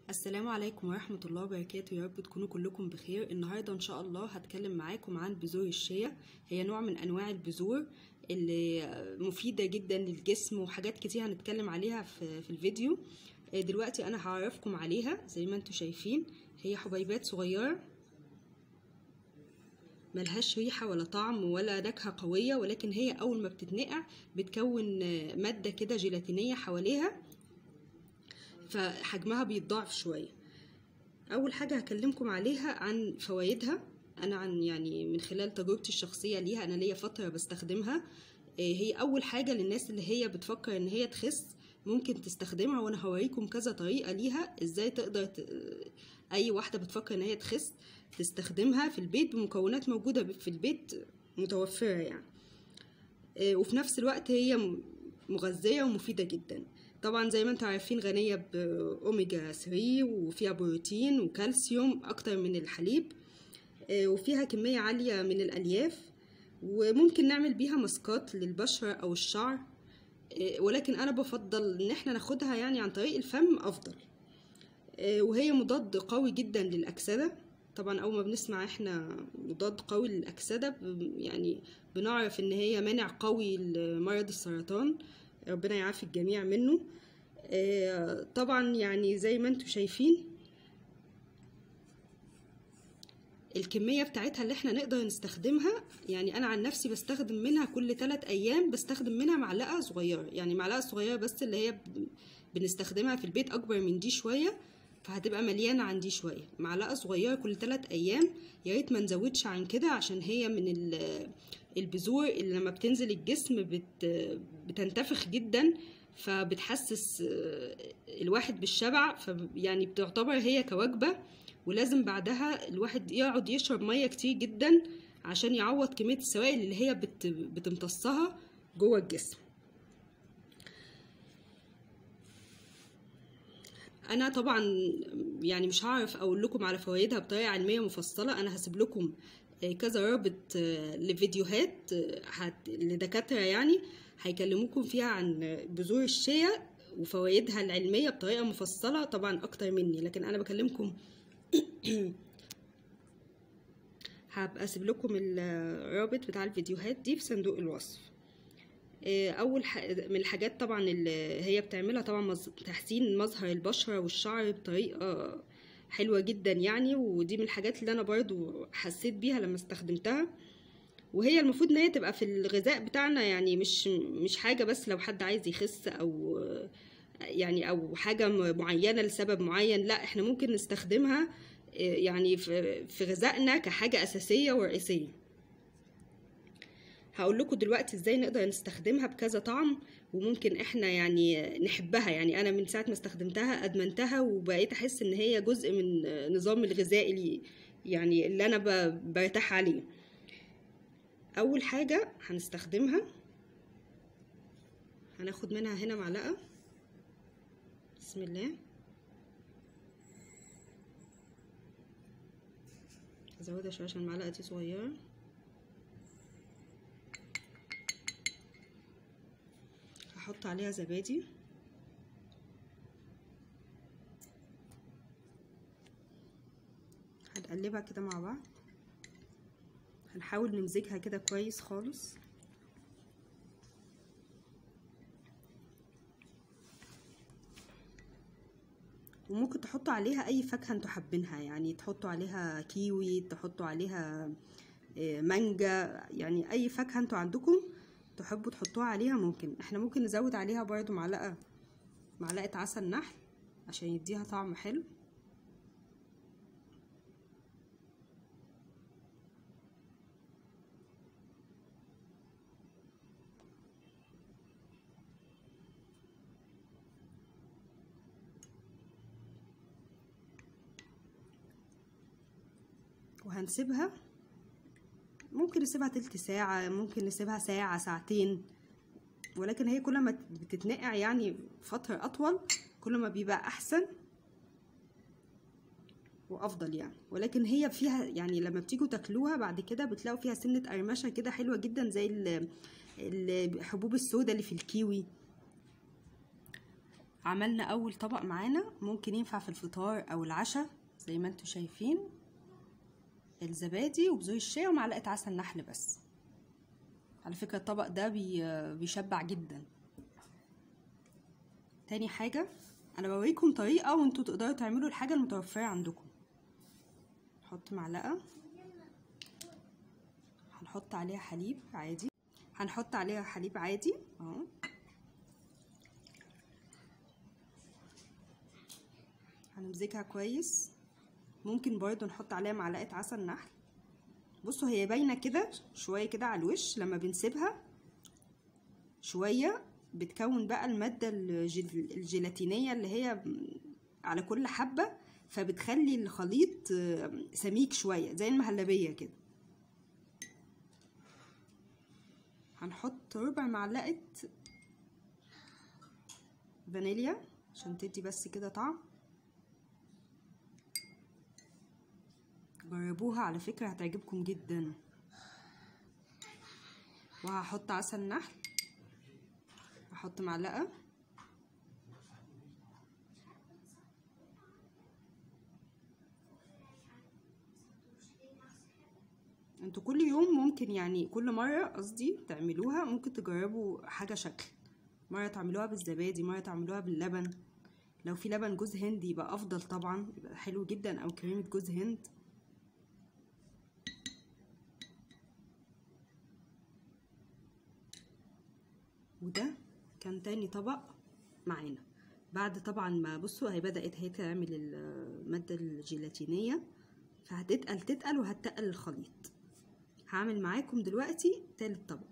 السلام عليكم ورحمة الله وبركاته يا رب تكونوا كلكم بخير النهاردة إن شاء الله هتكلم معاكم عن بذور الشيا هي نوع من أنواع البذور اللي مفيدة جدا للجسم وحاجات كتير هنتكلم عليها في, في الفيديو دلوقتي أنا هعرفكم عليها زي ما انتوا شايفين هي حبيبات صغيرة ملهاش ريحة ولا طعم ولا نكهة قوية ولكن هي أول ما بتتنقع بتكون مادة كده جيلاتينية حواليها فحجمها بيتضاعف شوية أول حاجة هكلمكم عليها عن فوائدها أنا عن يعني من خلال تجربتي الشخصية ليها أنا ليا فترة بستخدمها هي أول حاجة للناس اللي هي بتفكر إن هي تخس ممكن تستخدمها وأنا هوريكم كذا طريقة ليها إزاي تقدر ت... أي واحدة بتفكر إن هي تخس تستخدمها في البيت بمكونات موجودة في البيت متوفرة يعني وفي نفس الوقت هي مغذية ومفيدة جدا طبعا زي ما انتم عارفين غنية بأوميجا 3 وفيها بروتين وكالسيوم أكتر من الحليب وفيها كمية عالية من الألياف وممكن نعمل بيها ماسكات للبشرة أو الشعر ولكن أنا بفضل إن احنا ناخدها يعني عن طريق الفم أفضل وهي مضاد قوي جدا للأكسدة طبعا أول ما بنسمع احنا مضاد قوي للأكسدة يعني بنعرف إن هي مانع قوي لمرض السرطان ربنا يعافي الجميع منه طبعا يعني زي ما انتم شايفين الكمية بتاعتها اللي احنا نقدر نستخدمها يعني انا عن نفسي بستخدم منها كل ثلاث ايام بستخدم منها معلقة صغيرة يعني معلقة صغيرة بس اللي هي بنستخدمها في البيت اكبر من دي شوية فهتبقى مليانة عن دي شوية معلقة صغيرة كل ثلاث ايام يا ريت ما نزودش عن كده عشان هي من البذور اللي لما بتنزل الجسم بت بتنتفخ جدا فبتحسس الواحد بالشبع فيعني بتعتبر هي كوجبة ولازم بعدها الواحد يقعد يشرب مية كتير جدا عشان يعوض كمية السوائل اللي هي بت بتمتصها جوه الجسم انا طبعا يعني مش هعرف اقول لكم على فوائدها بطريقه علميه مفصله انا هسيب لكم كذا رابط لفيديوهات لدكاتره يعني هيكلموكم فيها عن بذور الشيا وفوائدها العلميه بطريقه مفصله طبعا اكتر مني لكن انا بكلمكم هبقى اسيب لكم الرابط بتاع الفيديوهات دي في صندوق الوصف اول من الحاجات طبعا اللي هي بتعملها طبعا تحسين مظهر البشره والشعر بطريقه حلوه جدا يعني ودي من الحاجات اللي انا برضو حسيت بيها لما استخدمتها وهي المفروض ان هي تبقى في الغذاء بتاعنا يعني مش مش حاجه بس لو حد عايز يخس او يعني او حاجه معينه لسبب معين لا احنا ممكن نستخدمها يعني في غذائنا كحاجه اساسيه ورئيسيه هقول لكم دلوقتي ازاي نقدر نستخدمها بكذا طعم وممكن احنا يعني نحبها يعني انا من ساعه ما استخدمتها ادمنتها وبقيت احس ان هي جزء من نظام الغذائي اللي يعني اللي انا برتاح عليه اول حاجه هنستخدمها هناخد منها هنا معلقه بسم الله هزودها شويه عشان المعلقه دي صغيره هحط عليها زبادي هنقلبها كده مع بعض هنحاول نمزجها كده كويس خالص وممكن تحطوا عليها اي فاكهه انتوا حابينها يعني تحطوا عليها كيوي تحطوا عليها مانجا يعني اي فاكهه انتوا عندكم تحبوا تحطوها عليها ممكن احنا ممكن نزود عليها برضو معلقه معلقه عسل نحل عشان يديها طعم حلو وهنسيبها ممكن نسيبها تلت ساعة ممكن نسيبها ساعة ساعتين ولكن هي كل ما بتتنقع يعني فترة أطول كل ما بيبقى أحسن وأفضل يعني ولكن هي فيها يعني لما بتيجوا تاكلوها بعد كده بتلاقوا فيها سنة قرمشة كده حلوة جدا زي الحبوب السوداء اللي في الكيوي عملنا اول طبق معانا ممكن ينفع في الفطار او العشاء زي ما انتم شايفين الزبادي وبذور الشاي ومعلقه عسل نحل بس على فكره الطبق ده بي بيشبع جدا تاني حاجه انا بوريكم طريقه وانتوا تقدروا تعملوا الحاجه المتوفره عندكم نحط معلقه هنحط عليها حليب عادي هنحط عليها حليب عادي اهو هنمزجها كويس ممكن برضو نحط عليها معلقه عسل نحل بصوا هي باينه كده شويه كده على الوش لما بنسيبها شويه بتكون بقى الماده الجل... الجيلاتينيه اللي هي على كل حبه فبتخلي الخليط سميك شويه زي المهلبيه كده هنحط ربع معلقه فانيليا عشان تدي بس كده طعم جربوها على فكرة هتعجبكم جدا وهحط عسل نحل هحط معلقة انتوا كل يوم ممكن يعني كل مرة قصدي تعملوها ممكن تجربوا حاجة شكل مرة تعملوها بالزبادي مرة تعملوها باللبن لو في لبن جوز هند يبقى افضل طبعا يبقى حلو جدا او كريمة جوز هند وده كان تاني طبق معانا بعد طبعا ما بصوا هي بدأت هي تعمل المادة الجيلاتينية فهتتقل تتقل وهتتقل الخليط هعمل معاكم دلوقتي تالت طبق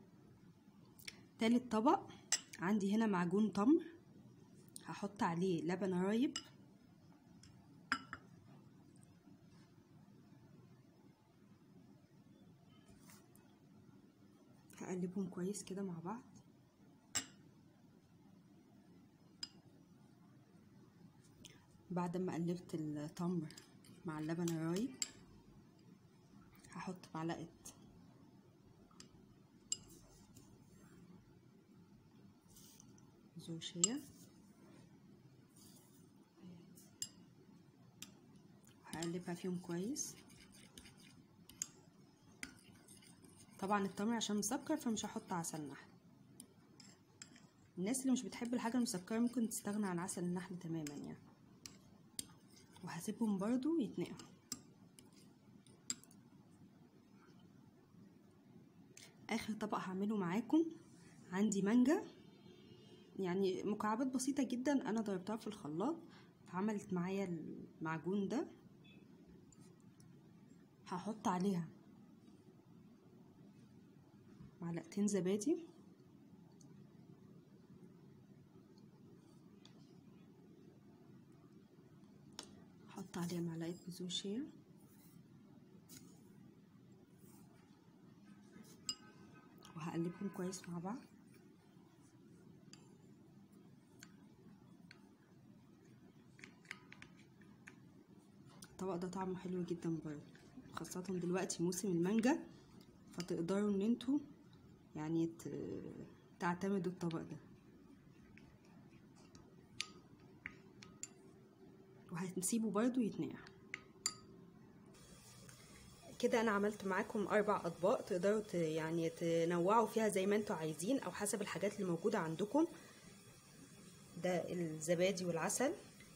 تالت طبق عندي هنا معجون تمر هحط عليه لبن رايب هقلبهم كويس كده مع بعض بعد ما قلبت التمر مع اللبن الرايب هحط معلقه زوشية وهقلبها فيهم كويس طبعا التمر عشان مسكر فمش هحط عسل نحل الناس اللي مش بتحب الحاجة المسكرة ممكن تستغنى عن عسل النحل تماما يعني وهسيبهم برضو يتنقعوا اخر طبق هعمله معاكم عندي مانجا يعني مكعبات بسيطة جدا انا ضربتها في الخلاط فعملت معايا المعجون ده هحط عليها معلقتين زبادي هحط عليها معلقة بذور شيا وهقلبهم كويس مع بعض الطبق ده طعمه حلو جدا برضه خاصة دلوقتي موسم المانجا فتقدروا ان انتوا يعني تعتمدوا الطبق ده وهنسيبه برضو يتنقع كده انا عملت معاكم اربع اطباق تقدروا يعني تنوعوا فيها زي ما انتوا عايزين او حسب الحاجات اللي موجوده عندكم ده الزبادي والعسل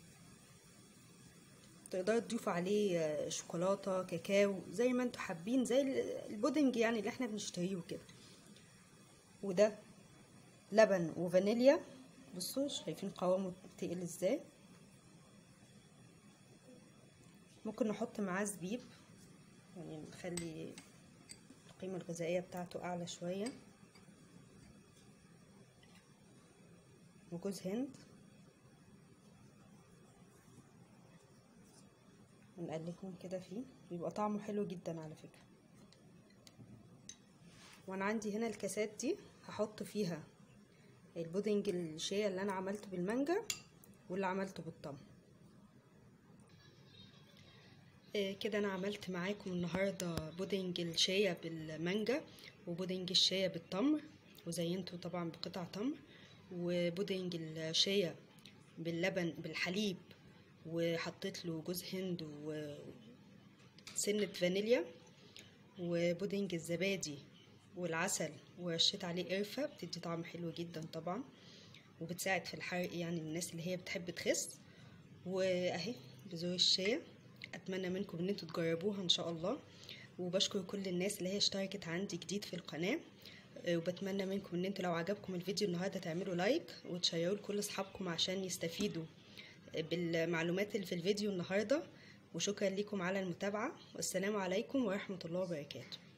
تقدروا تضيفوا عليه شوكولاته كاكاو زي ما انتوا حابين زي البودنج يعني اللي احنا بنشتريه كده وده لبن وفانيليا بصوا شايفين قوامه تقل ازاي ممكن نحط معاه زبيب يعني نخلي القيمة الغذائية بتاعته أعلى شوية وجوز هند ونقلبهم كده فيه بيبقى طعمه حلو جدا على فكرة وانا عندي هنا الكاسات دي هحط فيها البودنج الشيا اللي انا عملته بالمانجا واللي عملته بالتمر كده انا عملت معاكم النهارده بودنج الشيا بالمانجا وبودنج الشيا بالتمر وزينته طبعا بقطع تمر وبودنج الشيا باللبن بالحليب وحطيت له جوز هند وسنة فانيليا وبودنج الزبادي والعسل ورشيت عليه قرفة بتدي طعم حلو جدا طبعا وبتساعد في الحرق يعني الناس اللي هي بتحب تخس واهي بذور الشيا اتمنى منكم ان انتوا تجربوها ان شاء الله وبشكر كل الناس اللي هي اشتركت عندي جديد في القناه وبتمنى منكم ان انتوا لو عجبكم الفيديو النهارده تعملوا لايك وتشيروا لكل اصحابكم عشان يستفيدوا بالمعلومات اللي في الفيديو النهارده وشكرا لكم على المتابعه والسلام عليكم ورحمه الله وبركاته